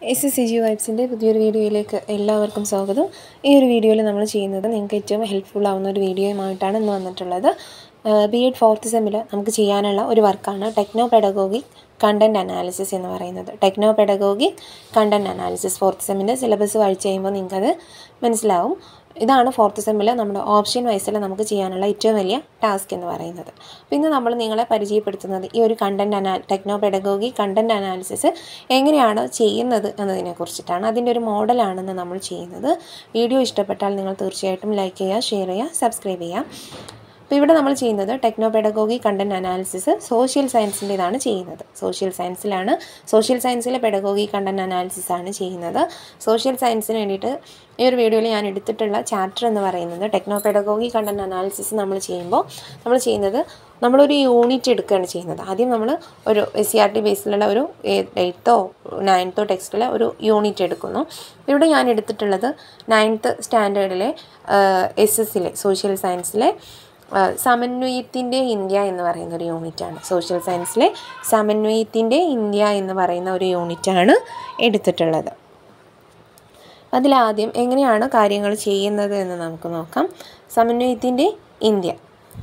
S S C G വൈബ്സിൻ്റെ പുതിയൊരു വീഡിയോയിലേക്ക് എല്ലാവർക്കും സ്വാഗതം ഈ ഒരു വീഡിയോയിൽ നമ്മൾ ചെയ്യുന്നത് നിങ്ങൾക്ക് ഏറ്റവും ഹെൽപ്ഫുൾ ആവുന്ന ഒരു വീഡിയോയുമായിട്ടാണ് ഇന്ന് വന്നിട്ടുള്ളത് ബി എഡ് ഫോർത്ത് സെമ്മിൽ നമുക്ക് ചെയ്യാനുള്ള ഒരു വർക്കാണ് ടെക്നോ പെഡഗോഗിക് കണ്ടൻറ് അനാലിസിസ് എന്ന് പറയുന്നത് techno pedagogic content analysis fourth സെമ്മിൻ്റെ സിലബസ് വായിച്ച് കഴിയുമ്പോൾ നിങ്ങൾക്കത് മനസ്സിലാവും ഇതാണ് ഫോർത്ത് സെമ്മിൽ നമ്മുടെ ഓപ്ഷൻ വൈസിൽ നമുക്ക് ചെയ്യാനുള്ള ഏറ്റവും വലിയ ടാസ്ക് എന്ന് പറയുന്നത് അപ്പോൾ ഇന്ന് നമ്മൾ നിങ്ങളെ പരിചയപ്പെടുത്തുന്നത് ഈ ഒരു കണ്ടൻറ് അനാ ടെക്നോ പെഡഗോഗി കണ്ടൻറ് അനാലിസിസ് എങ്ങനെയാണ് ചെയ്യുന്നത് എന്നതിനെ കുറിച്ചിട്ടാണ് അതിൻ്റെ ഒരു മോഡലാണെന്ന് നമ്മൾ ചെയ്യുന്നത് വീഡിയോ ഇഷ്ടപ്പെട്ടാൽ നിങ്ങൾ തീർച്ചയായിട്ടും ലൈക്ക് ചെയ്യുക ഷെയർ ചെയ്യുക സബ്സ്ക്രൈബ് ചെയ്യുക അപ്പോൾ ഇവിടെ നമ്മൾ ചെയ്യുന്നത് techno pedagogy content analysis social സയൻസിൻ്റെതാണ് ചെയ്യുന്നത് സോഷ്യൽ സയൻസിലാണ് സോഷ്യൽ സയൻസിലെ പെഡഗോഗി കണ്ടൻറ് അനാലിസിസ് ആണ് ചെയ്യുന്നത് സോഷ്യൽ സയൻസിന് വേണ്ടിയിട്ട് ഈ ഒരു വീഡിയോയിൽ ഞാൻ എടുത്തിട്ടുള്ള ചാപ്റ്റർ എന്ന് പറയുന്നത് ടെക്നോ പെഡഗോഗി കണ്ടൻറ് അനാലിസിസ് നമ്മൾ ചെയ്യുമ്പോൾ നമ്മൾ ചെയ്യുന്നത് നമ്മളൊരു യൂണിറ്റ് എടുക്കുകയാണ് ചെയ്യുന്നത് ആദ്യം നമ്മൾ ഒരു എസ് സി ആർ ടി ബേസിലുള്ള ഒരു എയ്ത്തോ നയൻത്തോ ടെക്സ്റ്റിലെ ഒരു യൂണിറ്റ് എടുക്കുന്നു ഇവിടെ ഞാൻ എടുത്തിട്ടുള്ളത് നയൻത്ത് സ്റ്റാൻഡേർഡിലെ എസ് എസിലെ സോഷ്യൽ സയൻസിലെ സമന്വയത്തിൻ്റെ ഇന്ത്യ എന്ന് പറയുന്ന ഒരു യൂണിറ്റാണ് സോഷ്യൽ സയൻസിലെ സമന്വയത്തിൻ്റെ ഇന്ത്യ എന്ന് പറയുന്ന ഒരു യൂണിറ്റാണ് എടുത്തിട്ടുള്ളത് അതിലാദ്യം എങ്ങനെയാണ് കാര്യങ്ങൾ ചെയ്യുന്നത് എന്ന് നമുക്ക് നോക്കാം സമന്വയത്തിൻ്റെ ഇന്ത്യ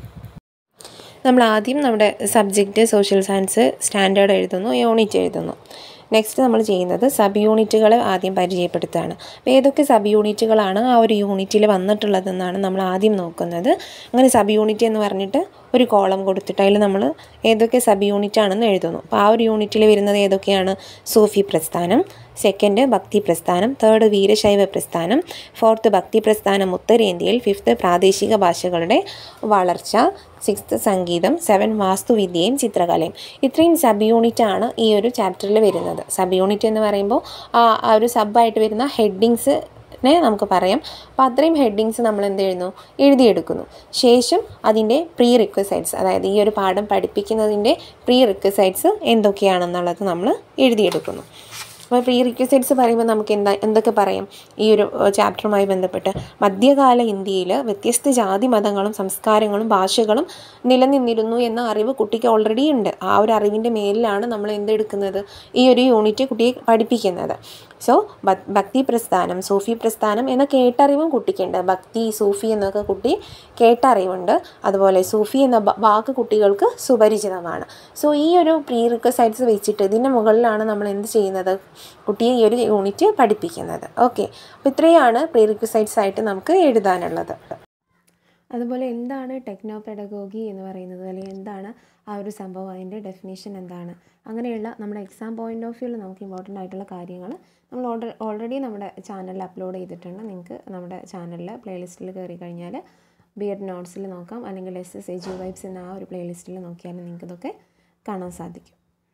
നമ്മൾ ആദ്യം നമ്മുടെ സബ്ജക്റ്റ് സോഷ്യൽ സയൻസ് സ്റ്റാൻഡേർഡ് എഴുതുന്നു യൂണിറ്റ് എഴുതുന്നു നെക്സ്റ്റ് നമ്മൾ ചെയ്യുന്നത് സബ് യൂണിറ്റുകൾ ആദ്യം പരിചയപ്പെടുത്തുകയാണ് അപ്പോൾ ഏതൊക്കെ സബ് യൂണിറ്റുകളാണ് ആ ഒരു യൂണിറ്റിൽ വന്നിട്ടുള്ളതെന്നാണ് നമ്മൾ ആദ്യം നോക്കുന്നത് അങ്ങനെ സബ് യൂണിറ്റ് എന്ന് പറഞ്ഞിട്ട് ഒരു കോളം കൊടുത്തിട്ട് അതിൽ നമ്മൾ ഏതൊക്കെ സബ് യൂണിറ്റ് ആണെന്ന് എഴുതുന്നു അപ്പോൾ ആ ഒരു യൂണിറ്റിൽ വരുന്നത് ഏതൊക്കെയാണ് സൂഫി പ്രസ്ഥാനം സെക്കൻഡ് ഭക്തി പ്രസ്ഥാനം തേർഡ് വീരശൈവ പ്രസ്ഥാനം ഫോർത്ത് ഭക്തി പ്രസ്ഥാനം ഉത്തരേന്ത്യയിൽ ഫിഫ്ത്ത് പ്രാദേശിക ഭാഷകളുടെ വളർച്ച സിക്സ്ത് സംഗീതം സെവൻ വാസ്തുവിദ്യയും ചിത്രകലയും ഇത്രയും സബ് യൂണിറ്റ് ആണ് ഈ ഒരു ചാപ്റ്ററിൽ വരുന്നത് സബ് യൂണിറ്റ് എന്ന് പറയുമ്പോൾ ആ ഒരു സബായിട്ട് വരുന്ന ഹെഡിങ്സ് നെ നമുക്ക് പറയാം അപ്പോൾ അത്രയും ഹെഡിങ്സ് നമ്മൾ എന്ത് ചെയ്യുന്നു എഴുതിയെടുക്കുന്നു ശേഷം അതിൻ്റെ പ്രീ റിക്വസൈറ്റ്സ് അതായത് ഈ ഒരു പാഠം പഠിപ്പിക്കുന്നതിൻ്റെ പ്രീ റിക്വസൈറ്റ്സ് എന്തൊക്കെയാണെന്നുള്ളത് നമ്മൾ എഴുതിയെടുക്കുന്നു അപ്പോൾ പ്രീ റിക്വസൈറ്റ്സ് പറയുമ്പോൾ നമുക്ക് എന്താ എന്തൊക്കെ പറയാം ഈ ഒരു ചാപ്റ്ററുമായി ബന്ധപ്പെട്ട് മധ്യകാല ഇന്ത്യയിൽ വ്യത്യസ്ത ജാതി മതങ്ങളും സംസ്കാരങ്ങളും ഭാഷകളും നിലനിന്നിരുന്നു എന്ന അറിവ് കുട്ടിക്ക് ഓൾറെഡി ഉണ്ട് ആ ഒരു അറിവിൻ്റെ മേലിലാണ് നമ്മൾ എന്തെടുക്കുന്നത് ഈ ഒരു യൂണിറ്റ് കുട്ടിയെ പഠിപ്പിക്കുന്നത് സോ ഭക്തി പ്രസ്ഥാനം സൂഫി പ്രസ്ഥാനം എന്ന കേട്ടറിവും കുട്ടിക്കുണ്ട് ഭക്തി സൂഫി എന്നൊക്കെ കുട്ടി കേട്ടറിവുണ്ട് അതുപോലെ സൂഫി എന്ന വാക്ക് കുട്ടികൾക്ക് സുപരിചിതമാണ് സോ ഈ ഒരു പ്രീ റിക്വസൈറ്റ്സ് വെച്ചിട്ട് ഇതിൻ്റെ മുകളിലാണ് നമ്മൾ എന്ത് ചെയ്യുന്നത് കുട്ടിയെ ഈ ഒരു യൂണിറ്റ് പഠിപ്പിക്കുന്നത് ഓക്കെ അപ്പോൾ ഇത്രയാണ് പ്രീ റിക്വസൈറ്റ്സ് ആയിട്ട് നമുക്ക് എഴുതാനുള്ളത് അതുപോലെ എന്താണ് ടെക്നോ പെഡഗോഗി എന്ന് പറയുന്നത് അല്ലെങ്കിൽ എന്താണ് ആ ഒരു സംഭവം അതിൻ്റെ ഡെഫിനേഷൻ എന്താണ് അങ്ങനെയുള്ള നമ്മുടെ എക്സാം പോയിൻ്റ് ഓഫ് വ്യൂവിൽ നമുക്ക് ഇമ്പോർട്ടൻ്റ് ആയിട്ടുള്ള കാര്യങ്ങൾ നമ്മൾ ഓൾറെഡി ഓൾറെഡി നമ്മുടെ ചാനലിൽ അപ്ലോഡ് ചെയ്തിട്ടുണ്ട് നിങ്ങൾക്ക് നമ്മുടെ ചാനലിൽ പ്ലേലിസ്റ്റിൽ കയറി കഴിഞ്ഞാൽ ബി എഡ് നോട്ട്സിൽ നോക്കാം അല്ലെങ്കിൽ S S A G vibes എന്ന ആ ഒരു പ്ലേലിസ്റ്റിൽ നോക്കിയാൽ നിങ്ങൾക്ക് ഇതൊക്കെ കാണാൻ സാധിക്കും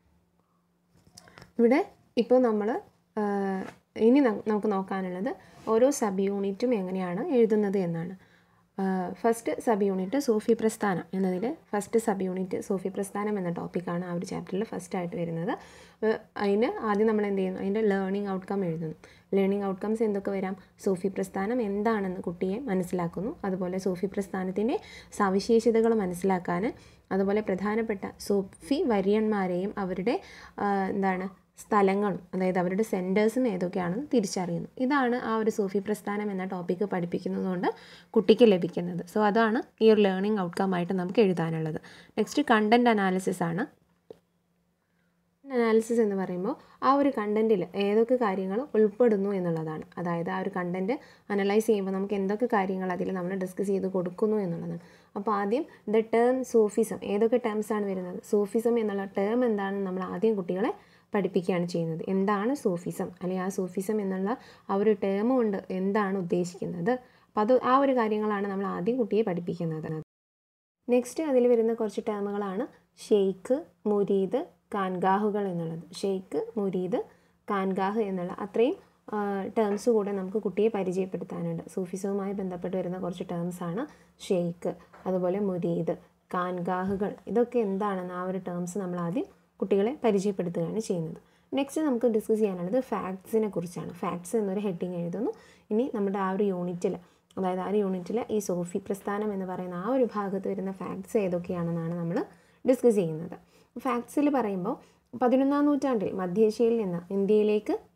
ഇവിടെ ഇപ്പോൾ നമ്മൾ ഇനി നമുക്ക് നോക്കാനുള്ളത് ഓരോ സബ് യൂണിറ്റും എങ്ങനെയാണ് എഴുതുന്നത് എന്നാണ് ഫസ്റ്റ് സബ് യൂണിറ്റ് സൂഫി പ്രസ്ഥാനം എന്നതിൽ ഫസ്റ്റ് സബ് യൂണിറ്റ് സൂഫി പ്രസ്ഥാനം എന്ന ടോപ്പിക്കാണ് ആ ഒരു ചാപ്റ്ററിൽ ഫസ്റ്റ് ആയിട്ട് വരുന്നത് അതിന് ആദ്യം നമ്മൾ എന്ത് ചെയ്യുന്നു അതിൻ്റെ ലേണിംഗ് ഔട്ട്കം എഴുതുന്നു ലേണിംഗ് ഔട്ട്കംസ് എന്തൊക്കെ വരാം സൂഫി പ്രസ്ഥാനം എന്താണെന്ന് കുട്ടിയെ മനസ്സിലാക്കുന്നു അതുപോലെ സൂഫി പ്രസ്ഥാനത്തിൻ്റെ സവിശേഷതകൾ മനസ്സിലാക്കാൻ അതുപോലെ പ്രധാനപ്പെട്ട സൂഫി വര്യന്മാരെയും അവരുടെ എന്താണ് സ്ഥലങ്ങളും അതായത് അവരുടെ സെൻറ്റേഴ്സും ഏതൊക്കെയാണെന്ന് തിരിച്ചറിയുന്നു ഇതാണ് ആ ഒരു സൂഫി പ്രസ്ഥാനം എന്ന ടോപ്പിക്ക് പഠിപ്പിക്കുന്നതുകൊണ്ട് കുട്ടിക്ക് ലഭിക്കുന്നത് സോ അതാണ് ഈ ഒരു ലേണിംഗ് ഔട്ട്കം ആയിട്ട് നമുക്ക് എഴുതാനുള്ളത് നെക്സ്റ്റ് കണ്ടൻറ് അനാലിസിസ് ആണ് അനാലിസിസ് എന്ന് പറയുമ്പോൾ ആ ഒരു കണ്ടൻറ്റിൽ ഏതൊക്കെ കാര്യങ്ങൾ ഉൾപ്പെടുന്നു എന്നുള്ളതാണ് അതായത് ആ ഒരു കണ്ടൻറ്റ് അനലൈസ് ചെയ്യുമ്പോൾ നമുക്ക് എന്തൊക്കെ കാര്യങ്ങൾ അതിൽ നമ്മൾ ഡിസ്കസ് ചെയ്ത് കൊടുക്കുന്നു എന്നുള്ളതാണ് അപ്പോൾ ആദ്യം ദ ടേം സൂഫിസം ഏതൊക്കെ ടേംസ് ആണ് വരുന്നത് സൂഫിസം എന്നുള്ള ടേം എന്താണെന്ന് നമ്മൾ ആദ്യം കുട്ടികളെ പഠിപ്പിക്കുകയാണ് ചെയ്യുന്നത് എന്താണ് സൂഫിസം അല്ലെങ്കിൽ ആ സൂഫിസം എന്നുള്ള ആ ഒരു ടേം കൊണ്ട് എന്താണ് ഉദ്ദേശിക്കുന്നത് അപ്പോൾ അത് ആ ഒരു കാര്യങ്ങളാണ് നമ്മൾ ആദ്യം കുട്ടിയെ പഠിപ്പിക്കുന്നത് നെക്സ്റ്റ് അതിൽ വരുന്ന കുറച്ച് ടേമുകളാണ് ഷെയ്ഖ് മുരീദ് കാൻഗാഹുകൾ എന്നുള്ളത് ഷെയ്ഖ് മുരീദ് കാൻഗാഹ് എന്നുള്ള അത്രയും ടേംസ് കൂടെ നമുക്ക് കുട്ടിയെ പരിചയപ്പെടുത്താനുണ്ട് സൂഫിസവുമായി ബന്ധപ്പെട്ട് വരുന്ന കുറച്ച് ടേംസാണ് ഷെയ്ഖ് അതുപോലെ മുരീദ് കാൻഗാഹുകൾ ഇതൊക്കെ എന്താണെന്ന് ആ ഒരു ടേംസ് നമ്മൾ ആദ്യം കുട്ടികളെ പരിചയപ്പെടുത്തുകയാണ് ചെയ്യുന്നത് നെക്സ്റ്റ് നമുക്ക് ഡിസ്കസ് ചെയ്യാനുള്ളത് ഫാക്ട്സിനെ കുറിച്ചാണ് ഫാക്ട്സ് എന്നൊരു ഹെഡിങ് എഴുതുന്നു ഇനി നമ്മുടെ ആ ഒരു യൂണിറ്റിൽ അതായത് ആ ഒരു യൂണിറ്റിൽ ഈ സോഫി പ്രസ്ഥാനം എന്ന് പറയുന്ന ആ ഒരു ഭാഗത്ത് വരുന്ന ഫാക്ട്സ് ഏതൊക്കെയാണെന്നാണ് നമ്മൾ ഡിസ്കസ് ചെയ്യുന്നത് ഫാക്ട്സിൽ പറയുമ്പോൾ പതിനൊന്നാം നൂറ്റാണ്ടിൽ മധ്യേഷ്യയിൽ നിന്ന് ഇന്ത്യയിലേക്ക്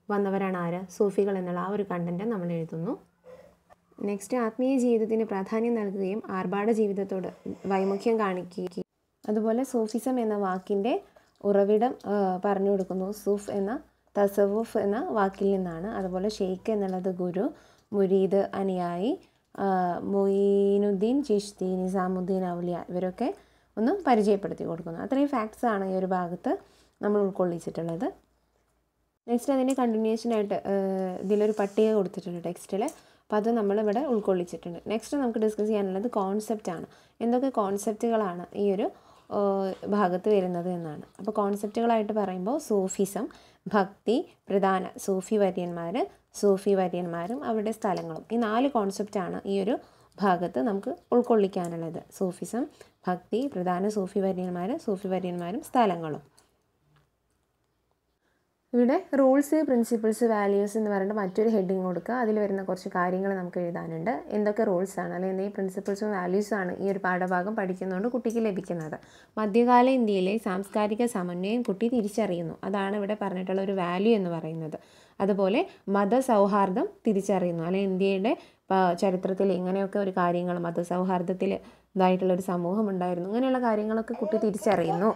വന്നവരാണ് ആര് സൂഫികൾ എന്നുള്ള ആ ഒരു കണ്ടൻറ്റ് നമ്മൾ എഴുതുന്നു നെക്സ്റ്റ് ആത്മീയ ജീവിതത്തിന് പ്രാധാന്യം നൽകുകയും ആർഭാട ജീവിതത്തോട് വൈമുഖ്യം കാണിക്കുകയും അതുപോലെ സൂഫിസം എന്ന വാക്കിൻ്റെ ഉറവിടം ആ, പറഞ്ഞു കൊടുക്കുന്നു സൂഫ് എന്ന തസവുഫ് എന്ന വാക്കിൽ നിന്നാണ് അതുപോലെ ഷെയ്ഖ് എന്നുള്ളത് ഗുരു മുരീദ് അനുയായി ആ, മൊയ്നുദ്ദീൻ ചിഷ്തി നിസാമുദ്ദീൻ ഔലിയ ഇവരൊക്കെ ഒന്ന് പരിചയപ്പെടുത്തി കൊടുക്കുന്നു അത്രയും ഫാക്ട്സ് ആണ് ഈ ഒരു ഭാഗത്ത് നമ്മൾ ഉൾക്കൊള്ളിച്ചിട്ടുള്ളത് നെക്സ്റ്റ് അതിൻ്റെ കണ്ടിന്യൂഷൻ ആയിട്ട് ഏഹ്, ഇതിലൊരു പട്ടിക കൊടുത്തിട്ടുണ്ട് ടെക്സ്റ്റിൽ അപ്പോൾ അത് നമ്മളിവിടെ ഉൾക്കൊള്ളിച്ചിട്ടുണ്ട് നെക്സ്റ്റ് നമുക്ക് ഡിസ്കസ് ചെയ്യാനുള്ളത് കോൺസെപ്റ്റ് ആണ് എന്തൊക്കെ കോൺസെപ്റ്റുകളാണ് ഈ ഒരു ഏഹ്, ഭാഗത്ത് വരുന്നത് എന്നാണ് അപ്പോൾ കോൺസെപ്റ്റുകളായിട്ട് പറയുമ്പോൾ സൂഫിസം ഭക്തി പ്രധാന സൂഫി വര്യന്മാർ സൂഫി വര്യന്മാരും അവരുടെ സ്ഥലങ്ങളും ഈ നാല് കോൺസെപ്റ്റാണ് ഈ ഒരു ഭാഗത്ത് നമുക്ക് ഉൾക്കൊള്ളിക്കാനുള്ളത് സൂഫിസം ഭക്തി പ്രധാന സൂഫി വര്യന്മാർ സൂഫി വര്യന്മാരും സ്ഥലങ്ങളും ഇവിടെ റൂൾസ് പ്രിൻസിപ്പിൾസ് വാല്യൂസ് എന്ന് പറഞ്ഞിട്ട് മറ്റൊരു ഹെഡിങ് കൊടുക്കുക അതിൽ വരുന്ന കുറച്ച് കാര്യങ്ങൾ നമുക്ക് എഴുതാനുണ്ട് എന്തൊക്കെ റൂൾസ് ആണ് അല്ലെങ്കിൽ എന്തെങ്കിലും പ്രിൻസിപ്പിൾസും വാല്യൂസും ആണ് ഈ ഒരു പാഠഭാഗം പഠിക്കുന്നതുകൊണ്ട് കുട്ടിക്ക് ലഭിക്കുന്നത് മധ്യകാല ഇന്ത്യയിലെ സാംസ്കാരിക സമന്വയം കുട്ടി തിരിച്ചറിയുന്നു അതാണ് ഇവിടെ പറഞ്ഞിട്ടുള്ള ഒരു വാല്യൂ എന്ന് പറയുന്നത് അതുപോലെ മതസൗഹാർദ്ദം തിരിച്ചറിയുന്നു അല്ലെങ്കിൽ ഇന്ത്യയുടെ ആ, ചരിത്രത്തിൽ ഇങ്ങനെയൊക്കെ ഒരു കാര്യങ്ങൾ മതസൗഹാർദ്ദത്തിൽ ഇതായിട്ടുള്ള ഒരു സമൂഹം ഉണ്ടായിരുന്നു ഇങ്ങനെയുള്ള കാര്യങ്ങളൊക്കെ കുട്ടി തിരിച്ചറിയുന്നു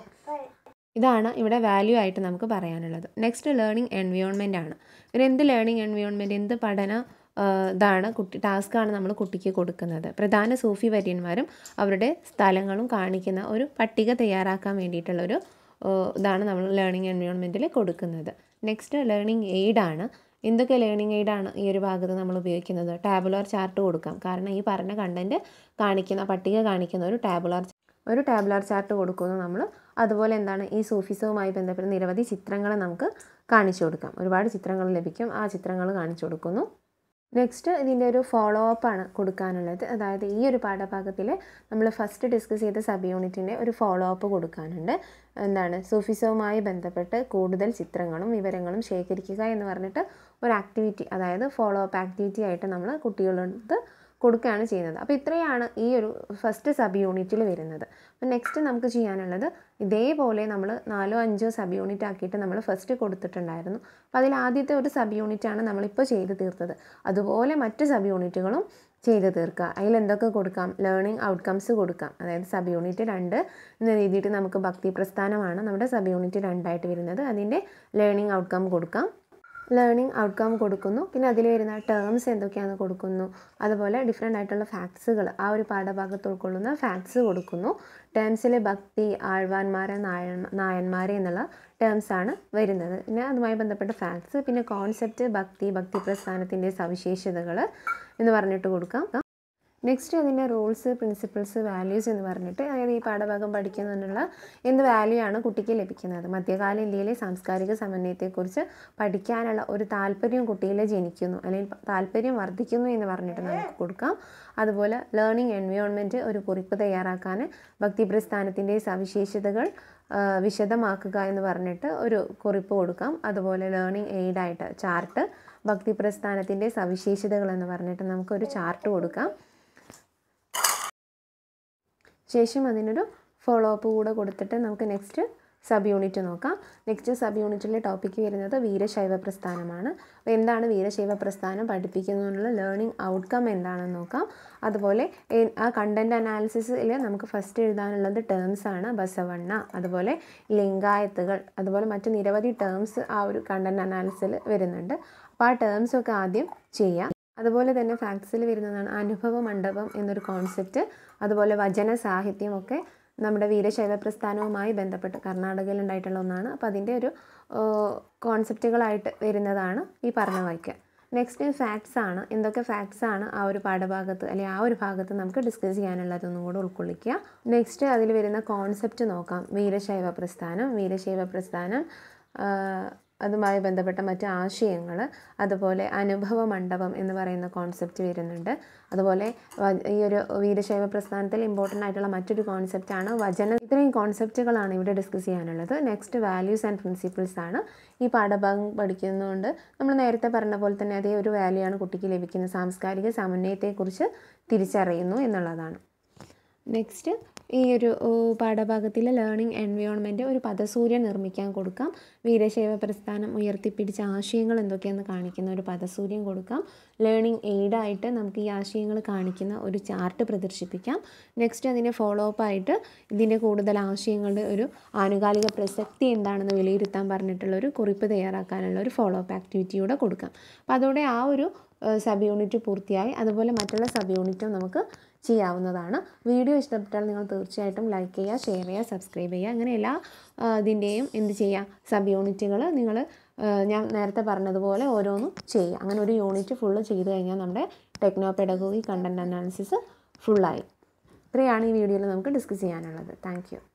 ഇതാണ് ഇവിടെ വാല്യൂ ആയിട്ട് നമുക്ക് പറയാനുള്ളത് നെക്സ്റ്റ് ലേണിംഗ് എൻവിയോൺമെൻ്റ് ആണ് ഒരു എന്ത് ലേണിംഗ് എൻവിയോൺമെൻറ്റ് എന്ത് പഠന ആ, ഇതാണ് കുട്ടി ടാസ്ക്കാണ് നമ്മൾ കുട്ടിക്ക് കൊടുക്കുന്നത് പ്രധാന സൂഫി വര്യന്മാരും അവരുടെ സ്ഥലങ്ങളും കാണിക്കുന്ന ഒരു പട്ടിക തയ്യാറാക്കാൻ വേണ്ടിയിട്ടുള്ള ഒരു ആ, ഇതാണ് നമ്മൾ ലേണിംഗ് എൻവിയോൺമെൻറ്റിൽ കൊടുക്കുന്നത് നെക്സ്റ്റ് ലേണിംഗ് എയ്ഡാണ് എന്തൊക്കെ ലേണിംഗ് എയ്ഡാണ് ഈ ഒരു ഭാഗത്ത് നമ്മൾ ഉപയോഗിക്കുന്നത് ടാബുലാർ ചാർട്ട് കൊടുക്കാം കാരണം ഈ പറഞ്ഞ കണ്ടൻറ്റ് കാണിക്കുന്ന പട്ടിക കാണിക്കുന്ന ഒരു ടാബുലാർ ഒരു ടാബുലാർ ചാർട്ട് കൊടുക്കുന്നു നമ്മൾ അതുപോലെ എന്താണ് ഈ സൂഫിസവുമായി ബന്ധപ്പെട്ട നിരവധി ചിത്രങ്ങൾ നമുക്ക് കാണിച്ചു കൊടുക്കാം ഒരുപാട് ചിത്രങ്ങൾ ലഭിക്കും ആ ചിത്രങ്ങൾ കാണിച്ചു കൊടുക്കുന്നു നെക്സ്റ്റ് ഇതിൻ്റെ ഒരു ഫോളോ അപ്പ് ആണ് കൊടുക്കാനുള്ളത് അതായത് ഈ ഒരു പാഠഭാഗത്തിൽ നമ്മൾ ഫസ്റ്റ് ഡിസ്കസ് ചെയ്ത സബ് യൂണിറ്റിൻ്റെ ഒരു ഫോളോ അപ്പ് കൊടുക്കാനുണ്ട് എന്താണ് സൂഫിസവുമായി ബന്ധപ്പെട്ട് കൂടുതൽ ചിത്രങ്ങളും വിവരങ്ങളും ശേഖരിക്കുക എന്ന് പറഞ്ഞിട്ട് ഒരു ആക്ടിവിറ്റി അതായത് ഫോളോ അപ്പ് ആക്ടിവിറ്റി ആയിട്ട് നമ്മൾ കുട്ടികളോട് കൊടുക്കുകയാണ് ചെയ്യുന്നത് അപ്പോൾ ഇത്രയാണ് ഈ ഒരു ഫസ്റ്റ് സബ് യൂണിറ്റിൽ വരുന്നത് അപ്പോൾ നെക്സ്റ്റ് നമുക്ക് ചെയ്യാനുള്ളത് ഇതേപോലെ നമ്മൾ നാലോ അഞ്ചോ സബ് യൂണിറ്റ് ആക്കിയിട്ട് നമ്മൾ ഫസ്റ്റ് കൊടുത്തിട്ടുണ്ടായിരുന്നു അപ്പോൾ അതിൽ ആദ്യത്തെ ഒരു സബ് യൂണിറ്റാണ് നമ്മളിപ്പോൾ ചെയ്ത് തീർത്തത് അതുപോലെ മറ്റ് സബ് യൂണിറ്റുകളും ചെയ്ത് തീർക്കുക അതിൽ എന്തൊക്കെ കൊടുക്കാം ലേണിംഗ് ഔട്ട്കംസ് കൊടുക്കാം അതായത് സബ് യൂണിറ്റ് രണ്ട് എന്ന രീതിയിൽ നമുക്ക് ഭക്തി പ്രസ്ഥാനമാണ് നമ്മുടെ സബ് യൂണിറ്റ് രണ്ടായിട്ട് വരുന്നത് അതിൻ്റെ ലേണിംഗ് ഔട്ട്കം കൊടുക്കാം ലേണിംഗ് ഔട്ട്കം കൊടുക്കുന്നു പിന്നെ അതിൽ വരുന്ന ടേംസ് എന്തൊക്കെയാണെന്ന് കൊടുക്കുന്നു അതുപോലെ ഡിഫറെൻ്റ് ആയിട്ടുള്ള ഫാക്ട്സുകൾ ആ ഒരു പാഠഭാഗത്ത് ഉൾക്കൊള്ളുന്ന ഫാക്ട്സ് കൊടുക്കുന്നു ടേംസിൽ ഭക്തി ആഴ്വാന്മാരെ നായൻ നായന്മാരെ എന്നുള്ള ടേംസ് ആണ് വരുന്നത് പിന്നെ അതുമായി ബന്ധപ്പെട്ട ഫാക്ട്സ് പിന്നെ കോൺസെപ്റ്റ് ഭക്തി ഭക്തി പ്രസ്ഥാനത്തിൻ്റെ സവിശേഷതകൾ എന്ന് പറഞ്ഞിട്ട് കൊടുക്കാം നെക്സ്റ്റ് അതിൻ്റെ റൂൾസ് പ്രിൻസിപ്പിൾസ് വാല്യൂസ് എന്ന് പറഞ്ഞിട്ട് അതായത് ഈ പാഠഭാഗം പഠിക്കുന്നതിനുള്ള എന്ത് വാല്യൂ ആണ് കുട്ടിക്ക് ലഭിക്കുന്നത് മധ്യകാല ഇന്ത്യയിലെ സാംസ്കാരിക സമന്വയത്തെക്കുറിച്ച് പഠിക്കാനുള്ള ഒരു താല്പര്യം കുട്ടിയിൽ ജനിക്കുന്നു അല്ലെങ്കിൽ താല്പര്യം വർദ്ധിക്കുന്നു എന്ന് പറഞ്ഞിട്ട് നമുക്ക് കൊടുക്കാം അതുപോലെ ലേണിംഗ് എൻവയോൺമെൻറ്റ് ഒരു കുറിപ്പ് തയ്യാറാക്കാൻ ഭക്തി പ്രസ്ഥാനത്തിൻ്റെ സവിശേഷതകൾ ആ, വിശദമാക്കുക എന്ന് പറഞ്ഞിട്ട് ഒരു കുറിപ്പ് കൊടുക്കാം അതുപോലെ ലേണിംഗ് എയ്ഡായിട്ട് ചാർട്ട് ഭക്തി പ്രസ്ഥാനത്തിൻ്റെ സവിശേഷതകൾ എന്ന് പറഞ്ഞിട്ട് നമുക്കൊരു ചാർട്ട് കൊടുക്കാം ശേഷം അതിനൊരു ഫോളോ അപ്പ് കൂടെ കൊടുത്തിട്ട് നമുക്ക് നെക്സ്റ്റ് സബ് യൂണിറ്റ് നോക്കാം നെക്സ്റ്റ് സബ് യൂണിറ്റിലെ ടോപ്പിക്ക് വരുന്നത് വീരശൈവ പ്രസ്ഥാനമാണ് അപ്പോൾ എന്താണ് വീരശൈവ പ്രസ്ഥാനം പഠിപ്പിക്കുന്നതിനുള്ള ലേണിംഗ് ഔട്ട്കം എന്താണെന്ന് നോക്കാം അതുപോലെ എ- ആ കണ്ടൻറ് അനാലിസിസിൽ നമുക്ക് ഫസ്റ്റ് എഴുതാനുള്ളത് ടേംസ് ആണ് ബസവണ്ണ അതുപോലെ ലിംഗായത്തുകൾ അതുപോലെ മറ്റ് നിരവധി ടേംസ് ആ ഒരു കണ്ടൻറ് അനാലിസിൽ വരുന്നുണ്ട് അപ്പോൾ ആ ടേംസ് ഒക്കെ ആദ്യം ചെയ്യാം അതുപോലെ തന്നെ ഫാക്ട്സിൽ വരുന്നതാണ് അനുഭവ മണ്ഡപം എന്നൊരു കോൺസെപ്റ്റ് അതുപോലെ വചന സാഹിത്യമൊക്കെ നമ്മുടെ വീരശൈവ പ്രസ്ഥാനവുമായി ബന്ധപ്പെട്ട് കർണാടകയിൽ ഉണ്ടായിട്ടുള്ള ഒന്നാണ് അപ്പോൾ അതിൻ്റെ ഒരു കോൺസെപ്റ്റുകളായിട്ട് വരുന്നതാണ് ഈ പറഞ്ഞ വാക്യം നെക്സ്റ്റ് ഫാക്ട്സ് ആണ് എന്തൊക്കെ ഫാക്ട്സ് ആണ് ആ ഒരു പാഠഭാഗത്ത് അല്ലെങ്കിൽ ആ ഒരു ഭാഗത്ത് നമുക്ക് ഡിസ്കസ് ചെയ്യാനുള്ളതൊന്നും കൂടെ ഉൾക്കൊള്ളിക്കുക നെക്സ്റ്റ് അതിൽ വരുന്ന കോൺസെപ്റ്റ് നോക്കാം വീരശൈവ പ്രസ്ഥാനം വീരശൈവ പ്രസ്ഥാനം ആ, അതുമായി ബന്ധപ്പെട്ട മറ്റ് ആശയങ്ങൾ അതുപോലെ അനുഭവ മണ്ഡപം എന്ന് പറയുന്ന കോൺസെപ്റ്റ് വരുന്നുണ്ട് അതുപോലെ വ- ഈ ഒരു വീരശൈവ പ്രസ്ഥാനത്തിൽ ഇമ്പോർട്ടൻ്റ് ആയിട്ടുള്ള മറ്റൊരു കോൺസെപ്റ്റാണ് വചന ഇത്രയും കോൺസെപ്റ്റുകളാണ് ഇവിടെ ഡിസ്കസ് ചെയ്യാനുള്ളത് നെക്സ്റ്റ് വാല്യൂസ് ആൻഡ് പ്രിൻസിപ്പിൾസ് ആണ് ഈ പാഠഭാഗം പഠിക്കുന്നതുകൊണ്ട് നമ്മൾ നേരത്തെ പറഞ്ഞ പോലെ തന്നെ അതേ ഒരു വാല്യൂ ആണ് കുട്ടിക്ക് ലഭിക്കുന്നത് സാംസ്കാരിക സമന്വയത്തെക്കുറിച്ച് തിരിച്ചറിയുന്നു എന്നുള്ളതാണ് നെക്സ്റ്റ് ഈ ഒരു ഓ, പാഠഭാഗത്തിലെ ലേണിംഗ് എൻവയോൺമെൻറ്റ് ഒരു പദസൂര്യൻ നിർമ്മിക്കാൻ കൊടുക്കാം വീരശൈവ പ്രസ്ഥാനം ഉയർത്തിപ്പിടിച്ച ആശയങ്ങൾ എന്തൊക്കെയാണെന്ന് കാണിക്കുന്ന ഒരു പദസൂര്യൻ കൊടുക്കാം ലേണിംഗ് എയ്ഡായിട്ട് നമുക്ക് ഈ ആശയങ്ങൾ കാണിക്കുന്ന ഒരു ചാർട്ട് പ്രദർശിപ്പിക്കാം നെക്സ്റ്റ് അതിനെ ഫോളോ അപ്പ് ആയിട്ട് ഇതിൻ്റെ കൂടുതൽ ആശയങ്ങളുടെ ഒരു ആനുകാലിക പ്രസക്തി എന്താണെന്ന് വിലയിരുത്താൻ പറഞ്ഞിട്ടുള്ള ഒരു കുറിപ്പ് തയ്യാറാക്കാനുള്ള ഒരു ഫോളോ അപ്പ് ആക്ടിവിറ്റിയൂടെ കൊടുക്കാം അപ്പോൾ അതോടെ ആ ഒരു സബ് യൂണിറ്റ് പൂർത്തിയായി അതുപോലെ മറ്റുള്ള സബ് യൂണിറ്റും നമുക്ക് ചെയ്യാവുന്നതാണ് വീഡിയോ ഇഷ്ടപ്പെട്ടാൽ നിങ്ങൾ തീർച്ചയായിട്ടും ലൈക്ക് ചെയ്യുക ഷെയർ ചെയ്യുക സബ്സ്ക്രൈബ് ചെയ്യുക അങ്ങനെ എല്ലാ ആ, ഇതിൻ്റെയും എന്ത് ചെയ്യുക സബ് യൂണിറ്റുകൾ നിങ്ങൾ ഞാൻ നേരത്തെ പറഞ്ഞതുപോലെ ഓരോന്നും ചെയ്യുക അങ്ങനെ ഒരു യൂണിറ്റ് ഫുള്ള് ചെയ്ത് കഴിഞ്ഞാൽ നമ്മുടെ ടെക്നോ പെഡഗോഗി കണ്ടൻറ് അനാലിസിസ് ഫുള്ളായി ഇത്രയാണ് ഈ വീഡിയോയിൽ നമുക്ക് ഡിസ്കസ് ചെയ്യാനുള്ളത് താങ്ക് യു